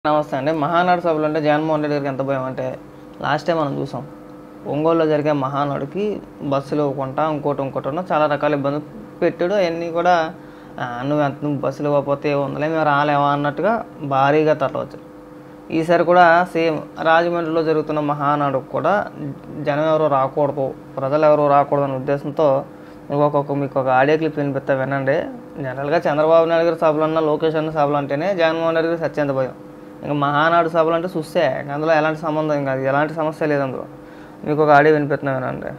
నమస్తే అండి మహానాడు సభలు అంటే జగన్మోహన్ రెడ్డి గారికి ఎంత భయం అంటే లాస్ట్ టైం మనం చూసాం ఒంగోలులో జరిగే మహానాడుకి బస్సులు ఇవ్వకుండా ఇంకోటి ఇంకోటి ఉన్న చాలా రకాల ఇబ్బందులు పెట్టాడు అవన్నీ కూడా "ఆ, నువ్వు ఎంత నువ్వు బస్సులు ఇవ్వకపోతే ఉందలే మేము రాలేమా అన్నట్టుగా భారీగా తరలవచ్చారు ఈసారి కూడా సేమ్ రాజమండ్రిలో జరుగుతున్న మహానాడుకు కూడా జనం ఎవరు రాకూడదు ప్రజలు ఎవరు రాకూడదు అనే ఉద్దేశంతో మీకు ఒక్కొక్క మీకు ఒక ఆడియో క్లిప్ వినిపిస్తా వినండి జనరల్గా చంద్రబాబు నాయుడు గారి సభలు అన్న లోకేష్ అన్న సభలు అంటేనే జగన్మోహన్ రెడ్డి గారికి సత్యంత భయం ఇంకా మహానాడు సభలు అంటే చూస్తే ఇంకా అందులో ఎలాంటి సంబంధం ఇంకా అది ఎలాంటి సమస్య లేదు అందులో మీకు ఒక ఆడియో వినిపిస్తున్నా వినండి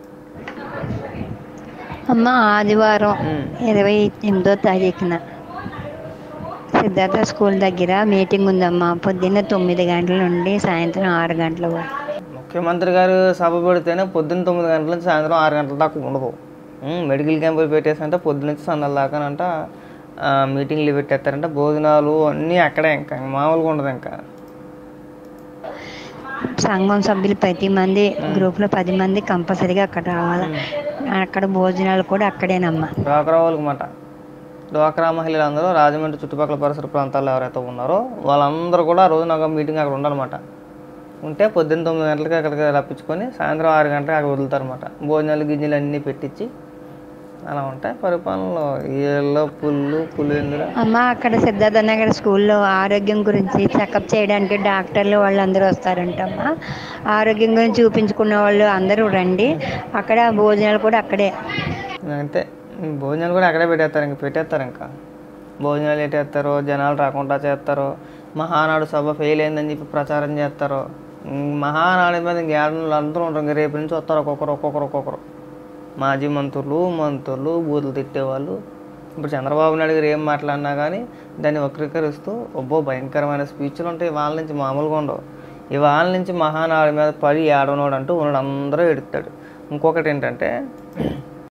అమ్మ ఆదివారం ఉమ్. ఇరవై ఎనిమిదో తారీఖున సిద్ధార్థ స్కూల్ దగ్గర మీటింగ్ ఉందమ్మా పొద్దున్న తొమ్మిది గంటల నుండి సాయంత్రం ఆరు గంటల వరకు ముఖ్యమంత్రి గారు సభ పెడితేనే పొద్దున్న తొమ్మిది గంటల నుంచి సాయంత్రం ఆరు గంటల దాకా ఉండదు ఉమ్, మెడికల్ క్యాంపులు పెట్టేసంటే పొద్దున్న నుంచి సందాల దాకానంట ఆ, మీటింగ్లు పెట్టేస్తారంటే భోజనాలు అన్నీ అక్కడే ఇంకా ఇంకా మామూలుగా ఉండదు ఇంకా సంఘం సభ్యులు ప్రతి మంది గ్రూప్లో పది మంది కంపల్సరీగా అక్కడ రావాలి అక్కడ భోజనాలు కూడా అక్కడేనమ్మా డ్వాక్రా వాళ్ళకి మాట డ్వాక్రా మహిళలందరూ రాజమండ్రి చుట్టుపక్కల పరిసర ప్రాంతాల్లో ఎవరైతే ఉన్నారో వాళ్ళందరూ కూడా ఆ రోజు నాకు మీటింగ్ అక్కడ ఉండాలన్నమాట ఉంటే పొద్దున్న తొమ్మిది గంటలకి అక్కడికి రప్పించుకొని సాయంత్రం ఆరు గంటలకు అక్కడ వదులుతారన్నమాట భోజనాలు గింజలు అన్నీ పెట్టించి అలా ఉంటాయి పరిపాలనలో ఏళ్ళ పుల్లు పులిందులు అమ్మ అక్కడ సిద్ధార్థ నగర్ స్కూల్లో ఆరోగ్యం గురించి చెకప్ చేయడానికి డాక్టర్లు వాళ్ళందరూ వస్తారంటమ్మా ఆరోగ్యం గురించి చూపించుకున్న వాళ్ళు అందరూ రండి అక్కడ భోజనాలు కూడా అక్కడే అంతే భోజనాలు కూడా అక్కడే పెట్టేస్తారు ఇంకా పెట్టేస్తారు ఇంకా భోజనాలు పెట్టేస్తారు జనాలు రాకుండా చేస్తారు మహానాడు సభ ఫెయిల్ అయిందని చెప్పి ప్రచారం చేస్తారు ఉమ్, మహానాడు మీద జ్ఞానులు అందరూ ఉంటారు ఇంకా రేపు నుంచి వస్తారు ఒక్కొక్కరు ఒక్కొక్కరు ఒక్కొక్కరు మాజీ మంత్రులు మంత్రులు బూతులు తిట్టేవాళ్ళు ఇప్పుడు చంద్రబాబు నాయుడు గారు ఏం మాట్లాడినా కానీ దాన్ని వక్రీకరిస్తూ ఒబ్బో భయంకరమైన స్పీచ్లు ఉంటాయి వాళ్ళ నుంచి మామూలుగా ఉండవు ఇవాళ నుంచి మహానాడు మీద పడి ఏడవనోడు అంటూ ఉన్నాడు అందరూ ఎడుతాడు ఇంకొకటి ఏంటంటే